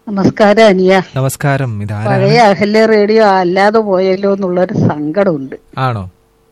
നമസ്കാരം അനിയ നമസ്കാരം ഇതാരാണ് പഴയ അഹല്യ റേഡിയോ അല്ലാതെ പോയല്ലോ എന്നുള്ളൊരു സങ്കടമുണ്ട് ആണോ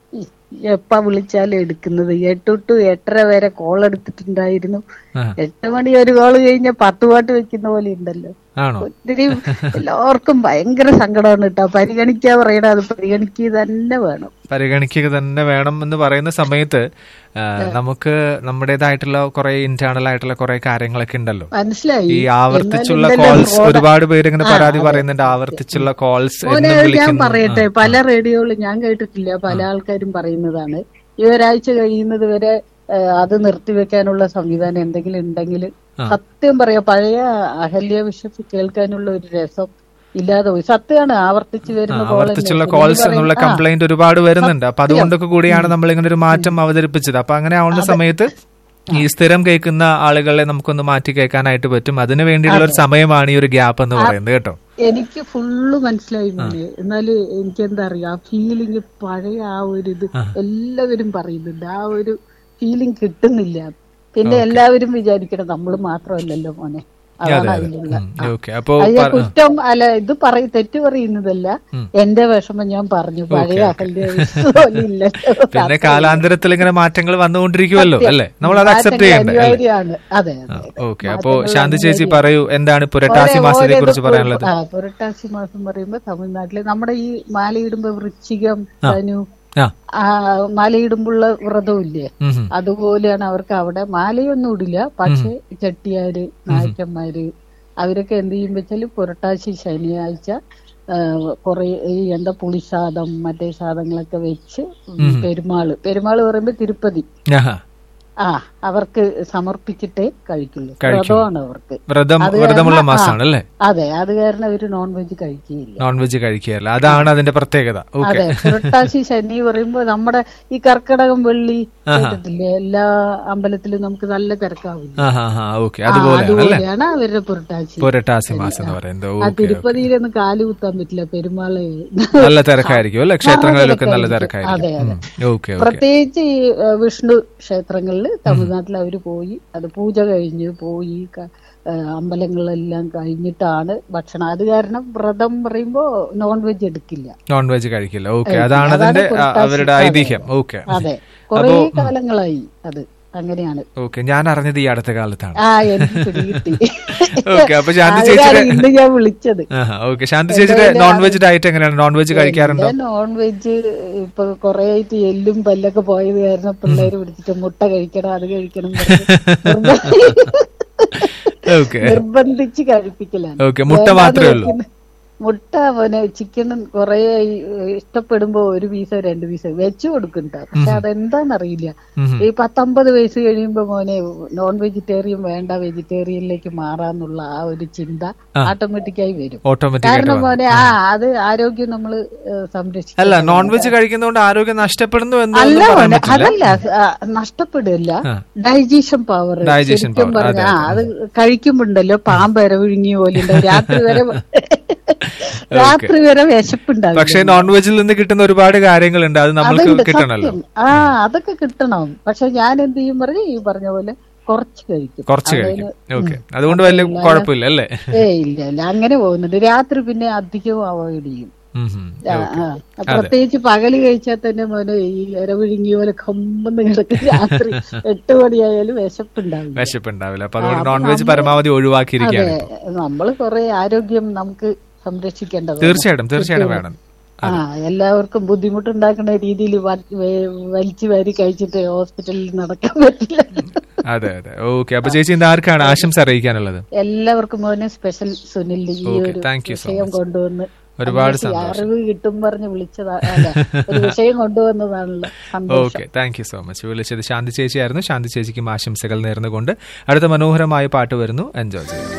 എപ്പ വിളിച്ചാലും എടുക്കുന്നത് എട്ട് ടു എട്ടര വരെ കോൾ എടുത്തിട്ടുണ്ടായിരുന്നു ആ, എട്ട് മണി ഒരു കോൾ കഴിഞ്ഞ പത്ത് പാട്ട് വെക്കുന്ന പോലെ ഉണ്ടല്ലോ ആണോ ഒത്തിരി എല്ലാവർക്കും ഭയങ്കര സങ്കടമാണ് കേട്ടോ പരിഗണിക്കാ പറയണ അത് പരിഗണിക്കുക തന്നെ വേണം പരിഗണിക്കുക തന്നെ വേണം എന്ന് പറയുന്ന സമയത്ത് ആ, നമുക്ക് നമ്മുടേതായിട്ടുള്ള കുറെ ഇന്റേണൽ ആയിട്ടുള്ള കുറെ കാര്യങ്ങളൊക്കെ ഉണ്ടല്ലോ മനസ്സിലായി ഈ ആവർത്തിച്ചുള്ള എന്നാലും കോൾസ് ഇതെല്ലാം ഒരുപാട് പേര് ഇങ്ങനെ പരാതി പറയുന്നുണ്ട് ആവർത്തിച്ചുള്ള കോൾസ് മോനെ എന്നും ഞാൻ വിളിക്കുന്നു പറയട്ടെ പല റേഡിയോകളും ഞാൻ കേട്ടിട്ടില്ല പല ആൾക്കാരും പറയുന്നതാണ് ഈ ഒരാഴ്ച കഴിയുന്നത് വരെ ആ, അത് നിർത്തിവെക്കാനുള്ള സംവിധാനം എന്തെങ്കിലും ഉണ്ടെങ്കിൽ സത്യം പറയാ പഴയ അഹല്യ വിഷപ്പ് കേൾക്കാനുള്ള ഒരു രസം ഇല്ലാതെ പോയി സത്യമാണ് ആവർത്തിച്ച് വരുന്ന call ആവർത്തിച്ചുള്ള തന്നെ. കോൾസ് സുനിൽ എന്നുള്ള പറയും, ആ, കംപ്ലൈന്റ് ഒരുപാട് വരുന്നുണ്ട് അപ്പൊ അതുകൊണ്ടൊക്കെ കൂടിയാണ് നമ്മൾ ഇങ്ങനെ ഒരു മാറ്റം അവതരിപ്പിച്ചത് അപ്പൊ അങ്ങനെ ആവുന്ന സമയത്ത് ഈ സ്ഥിരം കേൾക്കുന്ന ആളുകളെ നമുക്കൊന്ന് മാറ്റി കേൾക്കാനായിട്ട് പറ്റും അതിനു വേണ്ടിയുള്ള ഒരു സമയമാണ് ഈ ഒരു ഗ്യാപ്പ് എന്ന് പറയുന്നത് കേട്ടോ എനിക്ക് ഫുള്ള് മനസ്സിലായി മോനെ എന്നാല് എനിക്ക് എന്താ അറിയാ ആ ഫീലിംഗ് പഴയ ആ ഒരു ഇത് എല്ലാവരും പറയുന്നുണ്ട് ആ ഒരു ഫീലിംഗ് കിട്ടുന്നില്ല പിന്നെ എല്ലാവരും വിചാരിക്കണം നമ്മൾ മാത്രമല്ലല്ലോ മോനെ അതാണ് അതിലുള്ള ഓക്കെ അപ്പോ അത് കുറ്റം അല്ല ഇത് പറയ തെറ്റ് പറയുന്നതല്ല എന്റെ വിഷമം ഞാൻ പറഞ്ഞു പഴയ അകലിന്റെ പോലെ ഇല്ലല്ലോ പിന്നെ കാലാന്തരത്തിൽ ഇങ്ങനെ മാറ്റങ്ങൾ വന്നുകൊണ്ടിരിക്കുമല്ലോ അല്ലേ നമ്മൾ അത് അക്സെപ്റ്റ് ചെയ്യണ്ടേ അല്ലേ അനിവാര്യമാണ് അതെ അതെ ഓക്കെ അപ്പോ ശാന്തി ചേച്ചി പറയൂ എന്താണ് പുരട്ടാസി മാസത്തെ കുറിച്ച് പറയാനുള്ളത് ആ പുരട്ടാസി മാസം പറയുമ്പോ തമിഴ്നാട്ടില് നമ്മുടെ ഈ മാലയിടുമ്പോ വൃശ്ചികം ധനു ആ ആ മാലയിടുമ്പുള്ള വ്രതവും ഇല്ലേ ഉം, ഉം. അതുപോലെയാണ് അവർക്ക് അവിടെ മാലയൊന്നും ഇടില്ല പക്ഷെ ചെട്ടിയാര് നായ്ക്കന്മാര് അവരൊക്കെ എന്ത് ചെയ്യും വെച്ചാല് പുരട്ടാശി ശനിയാഴ്ച കുറെ ഈ എന്താ പുളിസാദം മറ്റേ സാധനങ്ങളൊക്കെ വെച്ച് പെരുമാള് പെരുമാള് പറയുമ്പോ തിരുപ്പതി ആഹാ. ആ അവർക്ക് സമർപ്പിച്ചിട്ടേ കഴിക്കുള്ളൂ കഴിക്കുള്ളൂ. വ്രതമാണ് അവർക്ക് വ്രതം അത് വ്രതമുള്ള കാരണം- മാസമാണ് അല്ലേ അതെ അത് കാരണം അവര് നോൺ വെജ് കഴിക്കുകയില്ല നോൺ വെജ് കഴിക്കുകയല്ല അതാണ് അതിന്റെ പ്രത്യേകത ഓക്കെ അതെ പുരട്ടാശി ശനി പറയുമ്പോ നമ്മുടെ ഈ കർക്കടകം വെള്ളി കേട്ടിട്ടില്ലേ എല്ലാ അമ്പലത്തിലും നമുക്ക് നല്ല തിരക്കാവില്ല ആ ഹാ ഹാ ഓക്കെ അതുപോലെയാണ് അല്ലേ അതുപോലെയാണ് അവരുടെ പുരട്ടാശി പുരട്ടാസി മാസം എന്ന് പറയുന്നത് ആ ഓക്കെ തിരുപ്പതിയിലൊന്നും കാല് കുത്താൻ പറ്റില്ല പെരുമാള് നല്ല തിരക്കായിരിക്കും അല്ലേ ക്ഷേത്രങ്ങളിലൊക്കെ നല്ല അതെ തിരക്കായിരിക്കും അതെ ഓക്കെ ഓക്കെ പ്രത്യേകിച്ച് ഈ ഏഹ്, വിഷ്ണു ക്ഷേത്രങ്ങളിൽ തമിഴ്നാട്ടിൽ അവര് പോയി അത് പൂജ കഴിഞ്ഞ് പോയി ക- ഏഹ്, അമ്പലങ്ങളെല്ലാം കഴിഞ്ഞിട്ടാണ് ഭക്ഷണം അത് കാരണം വ്രതം പറയുമ്പോ നോൺ വെജ് എടുക്കില്ല നോൺ വെജ് കഴിക്കില്ല ഓക്കെ അതാണ് അതിന്റെ ആ, പുരട്ടാശി. അവരുടെ അതെ. ഐതിഹ്യം ഓക്കെ അതെ കുറെ കാലങ്ങളായി അത് അങ്ങനെയാണ് ഓക്കെ ഞാൻ അറിഞ്ഞത് ഈ അടുത്ത കാലത്താണ് ആ എനിക്ക് പിടികിട്ടി ഓക്കെ അപ്പൊ ശാന്തി അതാണ് ചേച്ചിയുടെ ഇന്ന് ഞാൻ വിളിച്ചത് ഓക്കെ ശാന്തി ചേച്ചിയുടെ നോൺ വെജ് ഡയറ്റ് എങ്ങനെയാണ് നോൺ വെജ് കഴിക്കാറുണ്ടോ നോൺ വെജ് ഇപ്പൊ കൊറേ ആയിട്ട് എല്ലും പല്ലൊക്കെ പോയത് കാരണം പിള്ളേര് പിടിച്ചിട്ട് മുട്ട കഴിക്കണം അത് കഴിക്കണം എന്ന് പറഞ്ഞ് ഓക്കെ നിർബന്ധിച്ച് കഴിപ്പിക്കലാണ് ഓക്കെ മുട്ട വേണ്ടാന്ന് മാത്രമേ ഉള്ളൂ വെക്കുന്ന- മുട്ട പിന്നെ ചിക്കൻ കൊറേ ഇഷ്ടപ്പെടുമ്പോ ഒരു പീസോ രണ്ട് പീസോ വെച്ചു കൊടുക്കുന്നുണ്ട് പക്ഷെ അതെന്താന്നറിയില്ല ഉം. ഈ പത്തൊമ്പത് വയസ്സ് കഴിയുമ്പോ മോനെ നോൺ വെജിറ്റേറിയൻ വേണ്ട വെജിറ്റേറിയനിലേക്ക് മാറാന്നുള്ള ആ ഒരു ചിന്ത ഓട്ടോമാറ്റിക്കായി വരും ഓട്ടോമാറ്റിക് കാരണം ആയിട്ട് മോനെ ആ അത് ആരോഗ്യം നമ്മള് സംരക്ഷിക്കും അല്ല നോൺ വെജ് കഴിക്കുന്നതുകൊണ്ട് ആരോഗ്യം നഷ്ടപ്പെടുന്നു എന്ന് അല്ല ഒന്നും പറയാൻ മോനെ, പറ്റില്ല അതല്ല ആ, നഷ്ടപ്പെടില്ല ആ. ഡൈജഷൻ പവർ Digestion power, പറഞ്ഞ അതെ, ആ അത് കഴിക്കുമ്പോണ്ടല്ലോ പാമ്പ് ഇര വിഴുങ്ങിയ പോലെ ഉണ്ടാവും രാത്രി വരെ രാത്രി വരെ വിശപ്പുണ്ടാവും പക്ഷേ നോൺ വെജിൽ നിന്ന് കിട്ടുന്ന ഒരുപാട് കാര്യങ്ങളുണ്ട് അത് നമ്മൾക്ക് അതുണ്ട് കിട്ടണല്ലോ സത്യം ആ അതൊക്കെ കിട്ടണം പക്ഷെ ഞാൻ എന്ത് ചെയ്യും പറഞ്ഞ ഈ പറഞ്ഞ പോലെ കുറച്ച് കഴിക്കും കുറച്ച് അതിന് കഴിക്കും ഓക്കെ അതുകൊണ്ട് വലിയ കുഴപ്പമില്ല അല്ലേ ഏ ഇല്ല ഇല്ല അങ്ങനെ പോകുന്നുണ്ട് രാത്രി പിന്നെ അധികവും അവോയ്ഡ് ചെയ്യും ഉം, ഉം. ആ, ആ. പ്രത്യേകിച്ച് പകല് കഴിച്ചാൽ തന്നെ മോനെ ഈ ഇര വിഴുങ്ങിയ പോലെ കമ്പന്ന് കിടക്കും രാത്രി എട്ട് മണിയായാലും വിശപ്പുണ്ടാവില്ല വിശപ്പുണ്ടാവില്ല അപ്പൊ അതുകൊണ്ട് നോൺ വെജ് പരമാവധി ഒഴിവാക്കിയിരിക്കുകയാണ് ഇപ്പൊ. നമ്മള് കുറെ ആരോഗ്യം നമുക്ക് സംരക്ഷിക്കേണ്ടത് തീർച്ചയായിട്ടും തീർച്ചയായിട്ടും വേണം ആ എല്ലാവർക്കും ബുദ്ധിമുട്ടുണ്ടാക്കുന്ന രീതിയിൽ വലിച്ചു വാരി കഴിച്ചിട്ട് ഹോസ്പിറ്റലിൽ നടക്കാൻ പറ്റില്ല അതെ അതെ ഓക്കെ അപ്പൊ ചേച്ചി ഇന്ന് ആർക്കാണ് ആശംസ അറിയിക്കാനുള്ളത് എല്ലാവർക്കും മോനെ സ്പെഷ്യൽ സുനിലിന്റെ ഈ Okay, ഒരു thank you so വിഷയം much. കൊണ്ടുവന്ന് ഒരുപാട് അന്വേഷിച്ച് അറിവ് കിട്ടും പറഞ്ഞ് വിളിച്ചതാ അല്ല ഒരു വിഷയം കൊണ്ടുവന്നതാണല്ലോ സന്തോഷം okay thank you so much വിളിച്ചത് ശാന്തി ചേച്ചിയായിരുന്നു ശാന്തി ചേച്ചിക്കും ആശംസകൾ നേർന്നുകൊണ്ട് അടുത്ത മനോഹരമായ പാട്ട് വരുന്നു എൻജോയ് ചെയ്യും